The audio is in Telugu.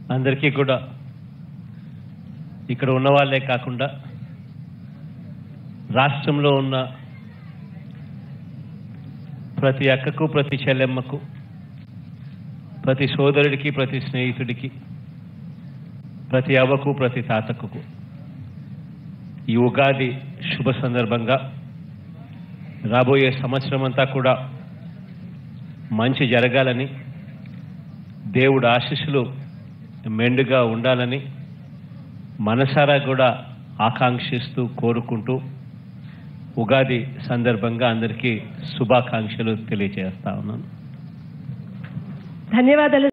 అందరికీ కూడా ఇక్కడ ఉన్న వాళ్ళే కాకుండా రాష్ట్రంలో ఉన్న ప్రతి అక్కకు ప్రతి చెల్లెమ్మకు ప్రతి సోదరుడికి ప్రతి స్నేహితుడికి ప్రతి అవ్వకు ప్రతి తాతకు ఈ ఉగాది శుభ సందర్భంగా రాబోయే సంవత్సరం అంతా కూడా మంచి జరగాలని దేవుడు ఆశీస్సులు మెండుగా ఉండాలని మనసారా కూడా ఆకాంక్షిస్తూ కోరుకుంటూ ఉగాది సందర్భంగా అందరికీ శుభాకాంక్షలు తెలియజేస్తా ఉన్నాను ధన్యవాదాలు